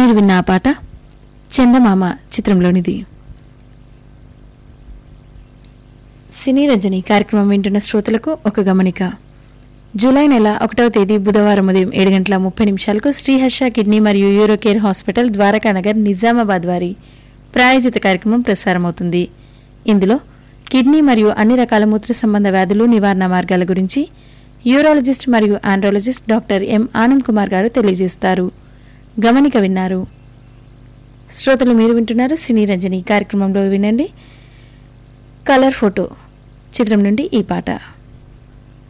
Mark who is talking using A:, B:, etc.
A: మీరు విన్న ఆ పాట చందమామ చిత్రంలోనిది సినీ రంజని కార్యక్రమం వింటున్న శ్రోతలకు ఒక గమనిక జూలై నెల ఒకటవ తేదీ బుధవారం ఉదయం ఏడు గంటల ముప్పై నిమిషాలకు శ్రీహర్ష కిడ్నీ మరియు యూరోకేర్ హాస్పిటల్ ద్వారకానగర్ నిజామాబాద్ వారి ప్రాయోజిత కార్యక్రమం ప్రసారమవుతుంది ఇందులో కిడ్నీ మరియు అన్ని రకాల మూత్ర సంబంధ వ్యాధులు నివారణ మార్గాల గురించి యూరాలజిస్ట్ మరియు andrologist doctor M Anand Kumar గారు తెలియజేస్తారు గమనిక విన్నారు శ్రోతలు మీరు వింటున్నారు సినీ రంజని కార్యక్రమంలో వినండి కలర్ ఫోటో చిత్రం నుండి ఈ పాట